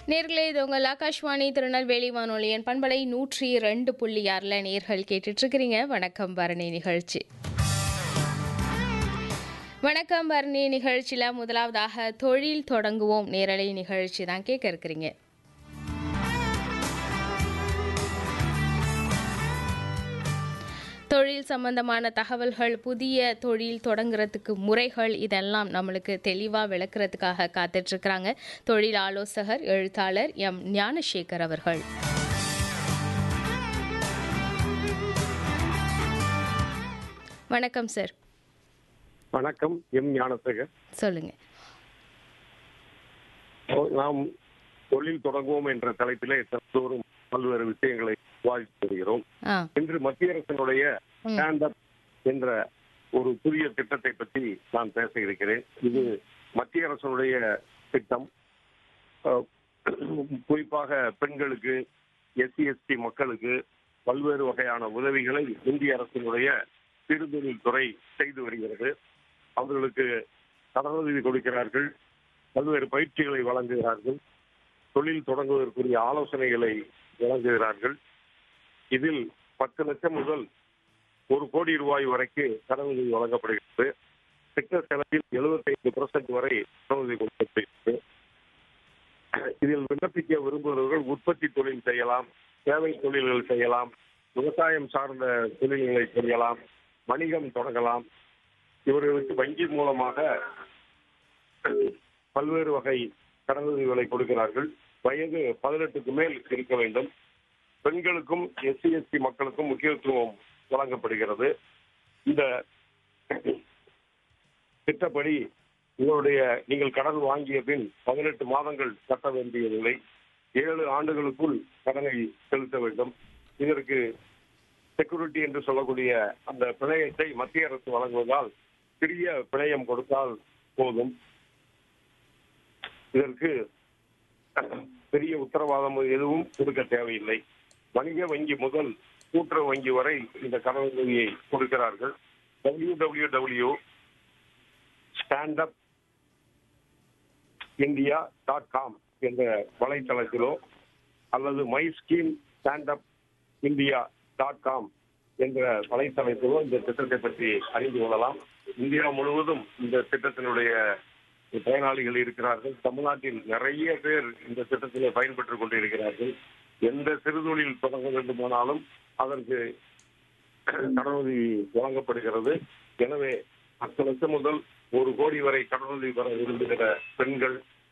நேர்களே இது உங்கள் ஆகாஷ்வாணி திருநெல்வேலி வானொலியன் பண்பலை நூற்றி ரெண்டு புள்ளி ஆறில் நேர்கள் கேட்டுட்டு இருக்கிறீங்க வணக்கம் பரணி நிகழ்ச்சி வணக்கம் பரணி நிகழ்ச்சியில் முதலாவதாக தொழில் தொடங்குவோம் நேரலை நிகழ்ச்சி தான் கேட்க இருக்கிறீங்க தொழில் சம்பந்தமான தகவல்கள் புதிய தொழில் தொடங்குறதுக்கு முறைகள் இதெல்லாம் நம்மளுக்கு தெளிவாக விளக்குறதுக்காக காத்துட்ருக்குறாங்க தொழில் ஆலோசகர் எழுத்தாளர் எம் ஞானசேகர் அவர்கள் வணக்கம் சார் வணக்கம் எம் ஞானசேகர் சொல்லுங்க நாம் தொழில் தொடங்குவோம் என்ற தலைப்பிலே தற்போதும் பல்வேறு விஷயங்களை விவாதித்து வருகிறோம் ஆ இன்று மத்திய அரசினுடைய ம். ஸ்டாண்ட் அப் என்ற ஒரு புதிய திட்டத்தை பற்றி நான் பேச இருக்கிறேன் இது மத்திய அரசினுடைய திட்டம் அஹ், குறிப்பாக பெண்களுக்கு எஸ்சி எஸ்டி மக்களுக்கு பல்வேறு வகையான உதவிகளை இந்திய அரசினுடைய சிறுதொழில் துறை செய்து வருகிறது அவர்களுக்கு கடனுதவி கொடுக்கிறார்கள் பல்வேறு பயிற்சிகளை வழங்குகிறார்கள் தொழில் தொடங்குவதற்குரிய ஆலோசனைகளை வழங்குகிறார்கள் இதில் பத்து லட்சம் முதல் ஒரு கோடி ரூபாய் வரைக்கு கடனுதவி வழங்கப்படுகிறது திட்ட செலவில் 75% பர்சன்ட் வரை கடனுதவி கொடுக்கப்படுகிறது இதில் விண்ணப்பிக்க விரும்புகிறவர்கள் உற்பத்தி தொழில் செய்யலாம் சேவை தொழில்கள் செய்யலாம் விவசாயம் சார்ந்த தொழில்களை செய்யலாம் வணிகம் தொடங்கலாம் இவர்களுக்கு வங்கி மூலமாக பல்வேறு வகை கடனுதவிகளை கொடுக்கிறார்கள் வயது பதினெட்டுக்கு மேல் இருக்க வேண்டும் பெண்களுக்கும் எஸ்சி எஸ்டி மக்களுக்கும் முக்கியத்துவம் வழங்கப்படுகிறது இந்த திட்டப்படி உங்களுடைய நீங்கள் கடன் வாங்கிய பின் பதினெட்டு மாதங்கள் கட்ட வேண்டியதில்லை ஏழு ஆண்டுகளுக்குள் கடனை செலுத்த வேண்டும் இதற்கு செக்யூரிட்டி என்று சொல்லக்கூடிய அந்த பிணையத்தை மத்திய அரசு வழங்குவதால் சிறிய பிணையம் கொடுத்தால் போதும் இதற்கு பெரிய உத்தரவாதம் எதுவும் கொடுக்க தேவையில்லை வணிக வங்கி முதல் கூட்டுறவு வங்கி வரை இந்த கடனுதவியை கொடுக்கிறார்கள் W W W stand up India dot com என்ற வலைத்தளத்திலோ அல்லது my scheme stand up India dot com என்ற வலைத்தளத்திலோ இந்த திட்டத்தை பற்றி அறிந்து கொள்ளலாம் இந்தியா முழுவதும் இந்த திட்டத்தினுடைய பயனாளிகள் இருக்கிறார்கள் தமிழ்நாட்டில் நிறைய பேர் இந்த திட்டத்திலே பயன்பெற்றுக் கொண்டிருக்கிறார்கள் எந்த சிறுதொழில் தொடங்க வேண்டுமானாலும் அதற்கு கடனுதவி வழங்கப்படுகிறது எனவே பத்து லட்சம் முதல் ஒரு கோடி வரை கடனுதவி பெற விரும்புகிற பெண்கள்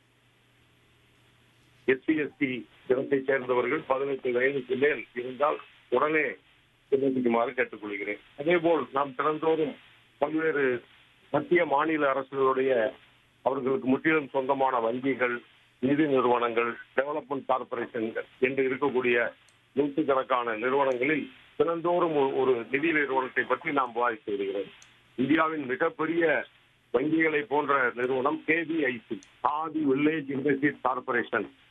எஸ்சி எஸ்டி இனத்தை சேர்ந்தவர்கள் பதினெட்டு வயதுக்கு மேல் இருந்தால் உடனே விண்ணப்பிக்குமாறு கேட்டுக்கொள்கிறேன் அதேபோல் நாம் தினந்தோறும் பல்வேறு மத்திய மாநில அரசுகளுடைய அவர்களுக்கு முற்றிலும் சொந்தமான வங்கிகள் நிதி நிறுவனங்கள் டெவலப்மெண்ட் கார்பரேஷன்கள் என்று இருக்கக்கூடிய நூற்றுக்கணக்கான நிறுவனங்களில் தினந்தோறும் ஒரு- ஒரு நிதி நிறுவனத்தை பற்றி நாம் விவாதித்து வருகிறோம் இந்தியாவின் மிகப்பெரிய வங்கிகளை போன்ற நிறுவனம் கேபிஐசி ஆதி வில்லேஜ் இண்டஸ்ட்ரீஸ் கார்பரேஷன்